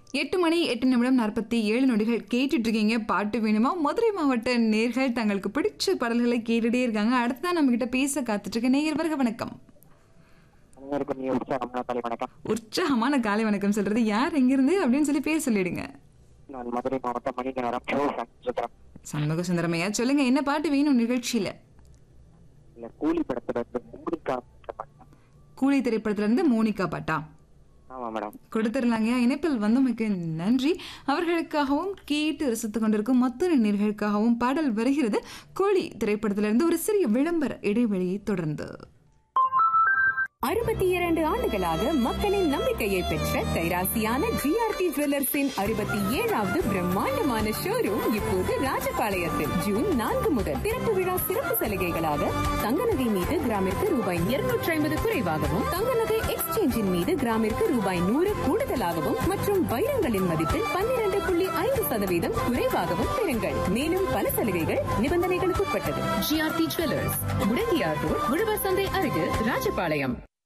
எட்டு மணி எட்டு நிமிடம் நாற்பத்தி ஏழு நொடிகள் கேட்டுட்டு இருக்கீங்க பாட்டு வேணுமா மதுரை மாவட்ட நேர்கள் தங்களுக்கு பிடிச்ச பாடல்களை கேட்டுட்டே இருக்காங்க அடுத்ததான் நம்ம கிட்ட பேச காத்துட்டு இருக்க நேயர் வருக வணக்கம் அனைவருக்கும் நீ உற்சாகமான காலை வணக்கம் உற்சாகமான காலை வணக்கம் சொல்றது யார் எங்கிருந்து அப்படின்னு சொல்லி பேர் சொல்லிடுங்க நான் மதுரை மாவட்டம் மணி நேரம் சுந்தரம் சண்முக சுந்தரமையா சொல்லுங்க என்ன பாட்டு வேணும் நிகழ்ச்சியில இல்ல கூலி படத்துல இருந்து மூலிகா என்ற படம். கூலி திரைப்படத்துல இருந்து மோனிகா பாட்டா ஆமா மேடம் கொடுத்துருந்தாங்க இணைப்பில் வந்தமைக்கு நன்றி அவர்களுக்காகவும் கேட்டு ரசித்துக் கொண்டிருக்கும் மொத்த நேர்களுக்காகவும் பாடல் வருகிறது கோழி திரைப்படத்திலிருந்து ஒரு சிறிய விளம்பர இடைவெளியை தொடர்ந்து அறுபத்தி இரண்டு ஆண்டுகளாக மக்களின் நம்பிக்கையை பெற்ற கைராசியான ஜிஆர்டி ஜுவல்லர்ஸின் அறுபத்தி ஏழாவது பிரம்மாண்டமான ஷோரூம் இப்போது ராஜபாளையத்தில் ஜூன் நான்கு முதல் திறப்பு விழா சிறப்பு சலுகைகளாக தங்க நகை மீது கிராமிற்கு ரூபாய் இருநூற்றி ஐம்பது குறைவாகவும் தங்க நகை எக்ஸ்சேஞ்சின் மீது கிராமிற்கு ரூபாய் நூறு கூடுதலாகவும் மற்றும் வைரங்களின் மதிப்பில் பன்னிரண்டு புள்ளி ஐந்து சதவீதம் குறைவாகவும் பெறுங்கள் மேலும் பல சலுகைகள் நிபந்தனைகளுக்கு உட்பட்டது ஜிஆர்டி ஜுவல்லர்ஸ் முடங்கியார் ரோட் உழவர் சந்தை அருகில் ராஜபாளையம்